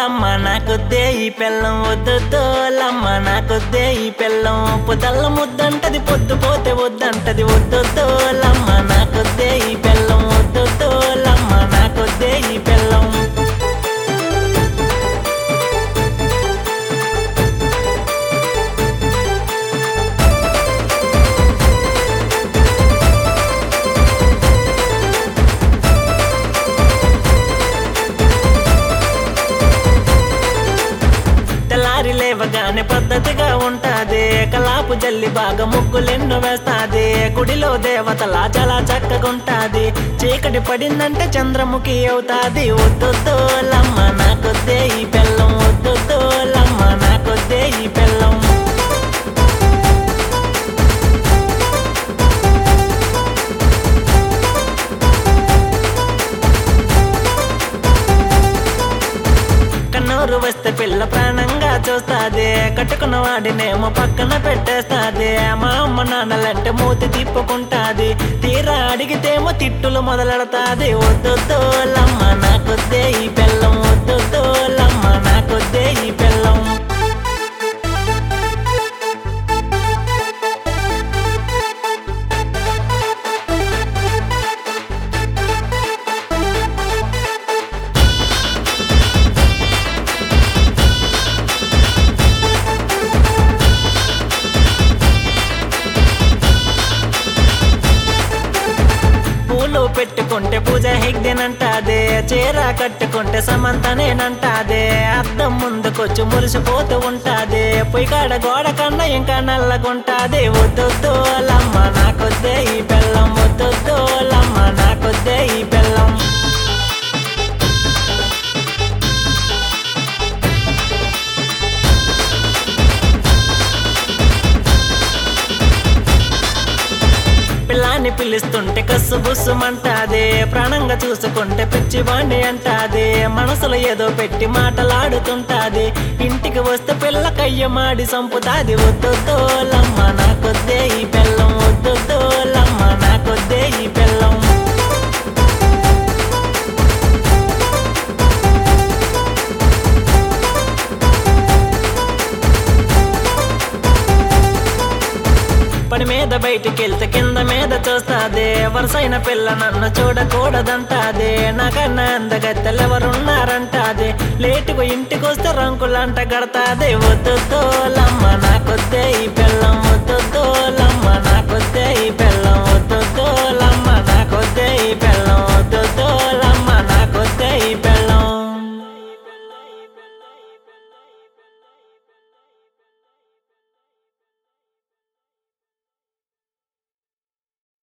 లమ్మ నాకొద్దే ఈ పెళ్ళం వద్దు లమ్మ నాకొద్దే ఈ పెళ్ళం పొదల్ల ముద్దంటది పొద్దు పోతే వద్దంటది వద్దు లమ్మ నాకొద్దే ఈ పెళ్ళం వద్దు లమ్మ నాకొద్దే ఈ పెళ్ళం తెల్లారి లేవగానే పద్ధతిగా ఉంటాది కలాపు జల్లి బాగా ముగ్గులెన్నో వేస్తాది గుడిలో దేవతలా చాలా చక్కగుంటాది చీకటి పడిందంటే చంద్రముఖి అవుతాది వద్దు లమ్మ నాకొద్దే ఈ పెళ్ళం వద్దు లమ్మ నాకొద్దే ఈ పెళ్ళం కన్నూరు వస్తే పిల్ల ప్రాణంగా చూస్తాది కట్టుకున్న వాడినేమో పక్కన పెట్టేస్తాది మా అమ్మ నాన్నలంటే మూతి తిప్పుకుంటాది తీరా అడిగితేమో తిట్టులు మొదలెడతాది వద్దు లమ్మ నాకొద్దే ఈ పెళ్ళం వద్దు లమ్మ నాకొద్దే ఈ పెళ్ళం పూలు పెట్టుకుంటే పూజ హెగ్దెనంటాదే చీర కట్టుకుంటే సమంతనేనంటాదే అద్దం ముందుకొచ్చి మురిసిపోతూ ఉంటాదే పొయ్యికాడ గోడ కన్నా ఇంకా నల్లగుంటాదే వద్దు లమ్మ నాకొద్దే ఈ బెల్లం వద్దు లమ్మ నాకొద్దే ఈ బెల్లం పిల్లాన్ని పిలుస్తుంటే కస్సు బుస్సుమంటాదే ప్రాణంగా చూసుకుంటే పిచ్చివాణ్ణి అంటాదే మనసులో ఏదో పెట్టి మాటలాడుతుంటాది ఇంటికి వస్తే పిల్ల కయ్య మాడి సంపుతాది వద్దు లమ్మ నాకొద్దే ఈ బెల్లం వద్దు లమ్మ నాకొద్దే ఈ బెల్లం పని మీద బయటికెళ్తే కింద మీద చూస్తాదే వరుసైన పిల్ల నన్ను చూడకూడదంటాదే నాకన్నా అందగత్తెలెవరున్నారంటాదే లేటుకు ఇంటికొస్తే రంకులంట కడతాదే వద్దు లమ్మ నాకొద్దే ఈ పిల్లం వద్దు